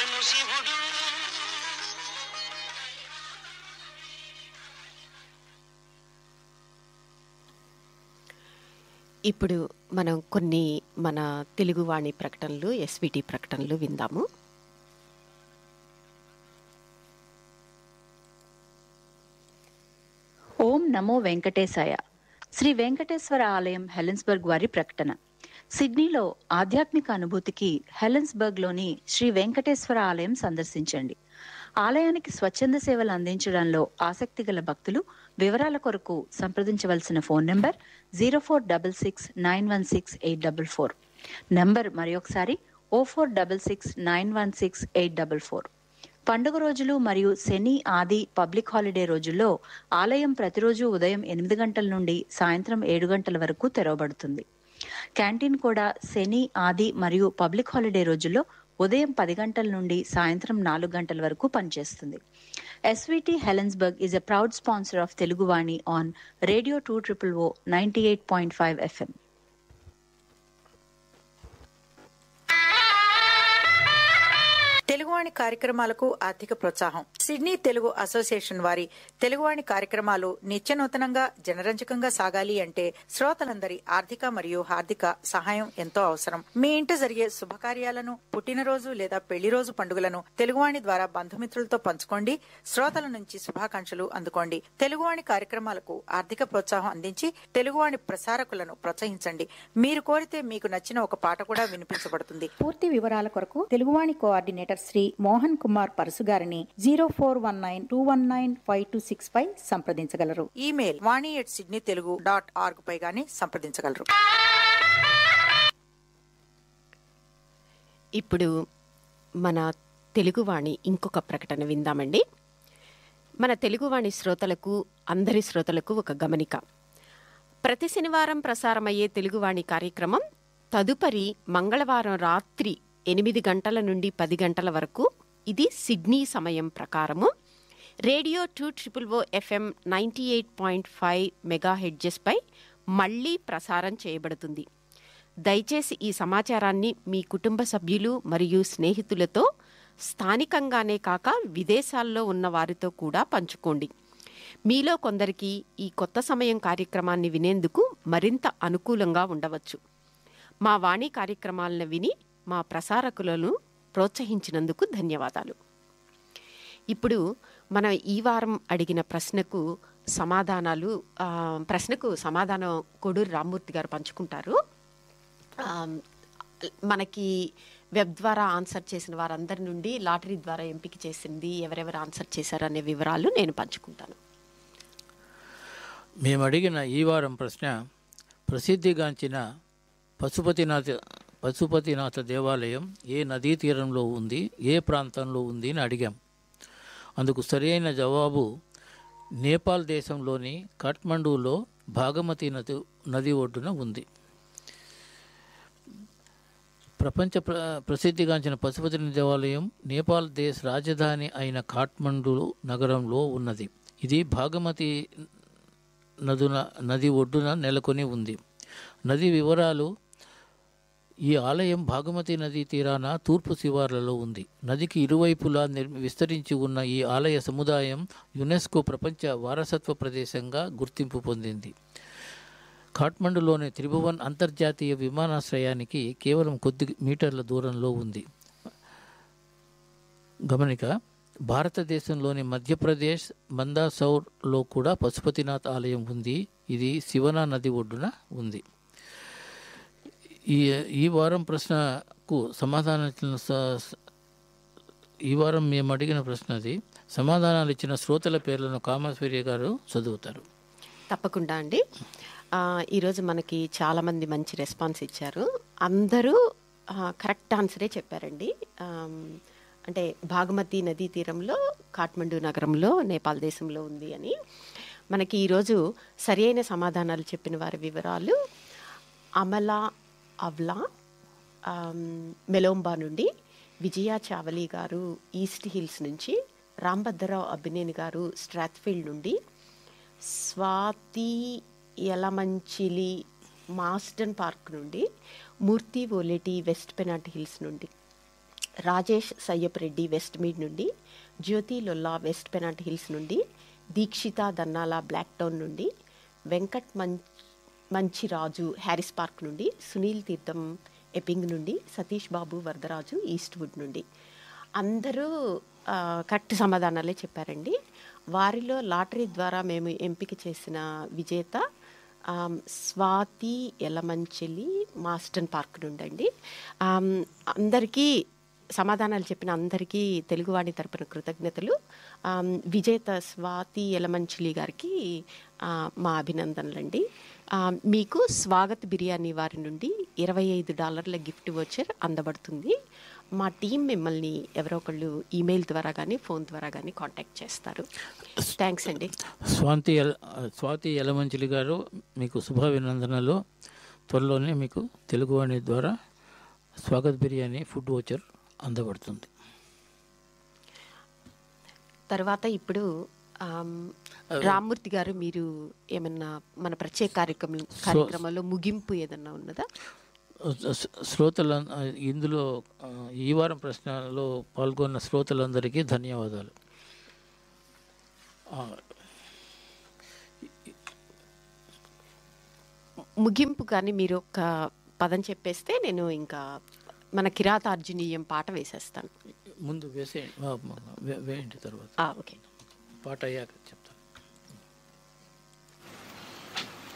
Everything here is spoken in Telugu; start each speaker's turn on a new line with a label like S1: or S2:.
S1: పరము శివుడు
S2: ఇప్పుడు మనం కొన్ని మన తెలుగువాణి ప్రకటనలు ఎస్విటి ప్రకటనలు విందాము
S3: ఓం నమో వెంకటేశాయ శ్రీ వెంకటేశ్వర ఆలయం హెలెన్స్బర్గ్ వారి ప్రకటన సిడ్నీలో ఆధ్యాత్మిక అనుభూతికి హెలెన్స్బర్గ్లోని శ్రీ వెంకటేశ్వర ఆలయం సందర్శించండి ఆలయానికి స్వచ్ఛంద సేవలు అందించడంలో ఆసక్తి గల భక్తులు వివరాల కొరకు సంప్రదించవలసిన phone number zero four double six nine one six eight double four number మరొకసారి o four double six nine one six eight double four పండుగ రోజులు మరియు శని ఆది పబ్లిక్ హాలిడే రోజుల్లో ఆలయం ప్రతిరోజు ఉదయం ఎనిమిది గంటల నుండి సాయంత్రం ఏడు గంటల వరకు తెరవబడుతుంది క్యాంటీన్ కూడా శని ఆది మరియు పబ్లిక్ హాలిడే రోజుల్లో ఉదయం పది గంటల నుండి సాయంత్రం నాలుగు గంటల వరకు పనిచేస్తుంది SVT Helensburgh is a proud sponsor of Teluguvani on radio two triple O ninety eight point five FM
S4: Teluguvani కార్యక్రమాలకు ఆర్థిక ప్రోత్సాహం సిడ్నీ తెలుగు అసోసియేషన్ వారి తెలుగువాణి కార్యక్రమాలు నిత్య నూతనంగా జనరంజకంగా సాగాలి అంటే శ్రోతలందరి ఆర్థిక మరియు హార్దిక సహాయం ఎంతో అవసరం మీ ఇంట జరిగే శుభకార్యాలను పుట్టినరోజు లేదా పెళ్లి రోజు పండుగలను తెలుగువాణి ద్వారా బంధుమిత్రులతో పంచుకోండి శ్రోతల నుంచి శుభాకాంక్షలు అందుకోండి తెలుగువాణి కార్యక్రమాలకు ఆర్థిక ప్రోత్సాహం అందించి తెలుగువాణి ప్రసారకులను ప్రోత్సహించండి మీరు కోరితే మీకు నచ్చిన ఒక పాట కూడా వినిపించబడుతుంది
S5: పూర్తి వివరాల కొరకు తెలుగువాణి కోఆర్డినేటర్ శ్రీ మోహన్ కుమార్ పరసు గారిని zero four one nine two one nine five two six పై సంప్రదించగలరు
S4: email vani at Sydney Telugu dot org పై గాని సంప్రదించగలరు
S2: ఇప్పుడు మన తెలుగువాణి ఇంకొక ప్రకటన విందామండి మన తెలుగువాణి శ్రోతలకు అందరి శ్రోతలకు ఒక గమనిక ప్రతి శనివారం ప్రసారమయ్యే తెలుగువాణి కార్యక్రమం తదుపరి మంగళవారం రాత్రి ఎనిమిది గంటల నుండి పది గంటల వరకు ఇది సిడ్నీ సమయం ప్రకారము radio two triple O FM ninety eight point five mega హెడ్జెస్పై మళ్ళీ ప్రసారం చేయబడుతుంది దయచేసి ఈ సమాచారాన్ని మీ కుటుంబ సభ్యులు మరియు స్నేహితులతో స్థానికంగానే కాక విదేశాల్లో ఉన్న వారితో కూడా పంచుకోండి మీలో కొందరికి ఈ కొత్త సమయం కార్యక్రమాన్ని వినేందుకు మరింత అనుకూలంగా ఉండవచ్చు మా వాణి కార్యక్రమాలను విని మా ప్రసారకులను ప్రోత్సహించినందుకు ధన్యవాదాలు ఇప్పుడు మనం ఈ వారం అడిగిన ప్రశ్నకు సమాధానాలు ఆ, ప్రశ్నకు సమాధానం కొడూరు రామ్మూర్తి గారు పంచుకుంటారు ఆ, మనకి వెబ్ ద్వారా ఆన్సర్ చేసిన వారందరి నుండి లాటరీ ద్వారా ఎంపిక చేసింది ఎవరెవరు ఆన్సర్ చేశారు అనే వివరాలు నేను పంచుకుంటాను
S6: మేము అడిగిన ఈ వారం ప్రశ్న ప్రసిద్ధిగాంచిన పశుపతినాథ పశుపతినాథ దేవాలయం ఏ నదీ తీరంలో ఉంది ఏ ప్రాంతంలో ఉంది అని అడిగాం అందుకు సరైన జవాబు నేపాల్ దేశంలోని కాఠ్మండూలో భాగమతి నది నది ఒడ్డున ఉంది ప్రపంచ ప్ర ప్రసిద్ధిగాంచిన పశుపతిని దేవాలయం నేపాల్ దేశ రాజధాని అయిన కాఠ్మండు నగరంలో ఉన్నది ఇది భాగమతి నదున నది ఒడ్డున నెలకొని ఉంది నది వివరాలు ఈ ఆలయం భాగమతి నదీ తీరాన తూర్పు శివార్లలో ఉంది నదికి ఇరువైపులా నిర్ విస్తరించి ఉన్న ఈ ఆలయ సముదాయం యునెస్కో ప్రపంచ వారసత్వ ప్రదేశంగా గుర్తింపు పొందింది కాఠ్మండులోని త్రిభువన్ అంతర్జాతీయ విమానాశ్రయానికి కేవలం కొద్ది మీటర్ల దూరంలో ఉంది గమనిక భారతదేశంలోని మధ్యప్రదేశ్ మందాసౌర్లో కూడా పశుపతినాథ్ ఆలయం ఉంది ఇది శివనా నది ఒడ్డున ఉంది ఈ ఈ వారం ప్రశ్నకు సమాధానం ఇచ్చిన స- ఈ వారం మేము అడిగిన ప్రశ్న అది సమాధానాలు ఇచ్చిన శ్రోతల పేర్లను కామేశ్వరి గారు చదువుతారు
S2: తప్పకుండా అండి ఆ, ఈరోజు మనకి చాలామంది మంచి రెస్పాన్స్ ఇచ్చారు అందరూ ఆ, కరెక్ట్ ఆన్సరే చెప్పారండి ఆమ్, అంటే భాగమతి నదీ తీరంలో కాఠ్మండు నగరంలో నేపాల్ దేశంలో ఉంది అని మనకి ఈరోజు సరి అయిన సమాధానాలు చెప్పిన వారి వివరాలు అమలా అవ్లా ఆమ్, మెలోంబా నుండి విజయ చావలి గారు ఈస్ట్ హిల్స్ నుంచి రాంభద్రరావు అబ్బినేని గారు స్ట్రాత్ఫీల్డ్ నుండి స్వాతి యలమంచిలి మాస్టన్ పార్క్ నుండి Murthy Oleti west Pennant hills నుండి రాజేష్ సయ్యప్ రెడ్డి వెస్ట్ మీడ్ నుండి జ్యోతి లొల్లా వెస్ట్ పెనాట్ హిల్స్ నుండి దీక్షిత దన్నాల బ్లాక్ టౌన్ నుండి వెంకట్ మం మంచిరాజు హ్యారిస్ పార్క్ నుండి సునీల్ తీర్థం ఎపింగ్ నుండి సతీష్ బాబు వరదరాజు ఈస్ట్వుడ్ నుండి అందరూ ఆ, కరెక్ట్ సమాధానాలే చెప్పారండి వారిలో లాటరీ ద్వారా మేము ఎంపిక చేసిన విజేత um, Swathi Yelamanchili Marsden park నుండి అండి ఆమ్, అందరికీ సమాధానాలు చెప్పిన అందరికీ తెలుగువాణి తరపున కృతజ్ఞతలు ఆమ్, విజేత స్వాతి ఎలమంచిలి గారికి ఆ, మా అభినందనలండి ఆ, మీకు స్వాగత్ బిర్యానీ వారి నుండి ఇరవై ఐదు డాలర్ల గిఫ్ట్ వచ్చర్ అందబడుతుంది మా టీం మిమ్మల్ని ఎవరో ఒకళ్ళు ఈమెయిల్ ద్వారా కానీ ఫోన్ ద్వారా కానీ కాంటాక్ట్ చేస్తారు థ్యాంక్స్ అండి
S6: స్వాతి ఎల స్వాతి యలమంచిలి గారు మీకు శుభాభినందనలు త్వరలోనే మీకు తెలుగువాణి ద్వారా స్వాగత్ బిర్యానీ ఫుడ్ వోచర్ అందబడుతుంది
S2: తర్వాత ఇప్పుడు ఆమ్, రామ్మూర్తి గారు మీరు ఏమన్నా మన ప్రత్యేక కార్యక్రమం కార్యక్రమంలో ముగింపు ఏదన్నా ఉన్నదా
S6: శ్రోతల శ్రోతల ఇందులో ఆ, ఈ వారం ప్రశ్నలో పాల్గొన్న శ్రోతలందరికీ ధన్యవాదాలు ఆ,
S2: ముగింపు కానీ మీరు ఒక పదం చెప్పేస్తే నేను ఇంకా మన కిరాతార్జునీయం పాట వేసేస్తాను
S6: ముందు వేసే వే- వేయండి తర్వాత
S2: ఆ, ఓకే
S6: పాట అయ్యాక చెప్తాను